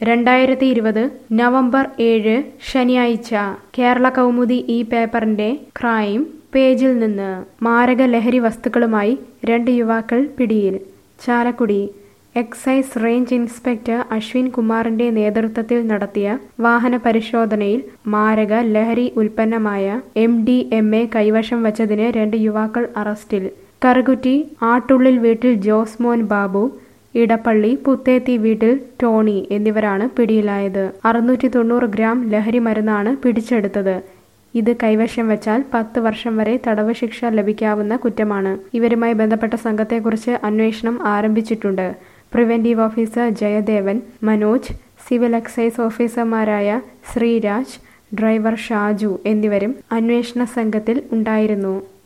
രണ്ടായിരത്തി ഇരുപത് നവംബർ ഏഴ് ശനിയാഴ്ച കേരള കൗമുദി ഈ പേപ്പറിന്റെ ക്രൈം പേജിൽ നിന്ന് മാരക ലഹരി വസ്തുക്കളുമായി രണ്ട് യുവാക്കൾ പിടിയിൽ Chalakudy excise range inspector Ashwin കുമാറിന്റെ നേതൃത്വത്തിൽ നടത്തിയ വാഹന പരിശോധനയിൽ മാരക ലഹരി ഉൽപ്പന്നമായ എം ഡി എം എ കൈവശം വച്ചതിന് രണ്ട് യുവാക്കൾ അറസ്റ്റിൽ കറുകുറ്റി ആട്ടുള്ളിൽ വീട്ടിൽ ജോസ്മോൻ ബാബു ഇടപ്പള്ളി പുത്തേത്തി വീട്ടിൽ ടോണി എന്നിവരാണ് പിടിയിലായത് അറുന്നൂറ്റി തൊണ്ണൂറ് ഗ്രാം ലഹരി മരുന്നാണ് പിടിച്ചെടുത്തത് ഇത് കൈവശം വെച്ചാൽ പത്ത് വർഷം വരെ തടവ് ശിക്ഷ ലഭിക്കാവുന്ന കുറ്റമാണ് ഇവരുമായി ബന്ധപ്പെട്ട സംഘത്തെക്കുറിച്ച് അന്വേഷണം ആരംഭിച്ചിട്ടുണ്ട് preventive officer Jayadevan Manoj civil excise ഓഫീസർമാരായ ശ്രീരാജ് ഡ്രൈവർ ഷാജു എന്നിവരും അന്വേഷണ സംഘത്തിൽ ഉണ്ടായിരുന്നു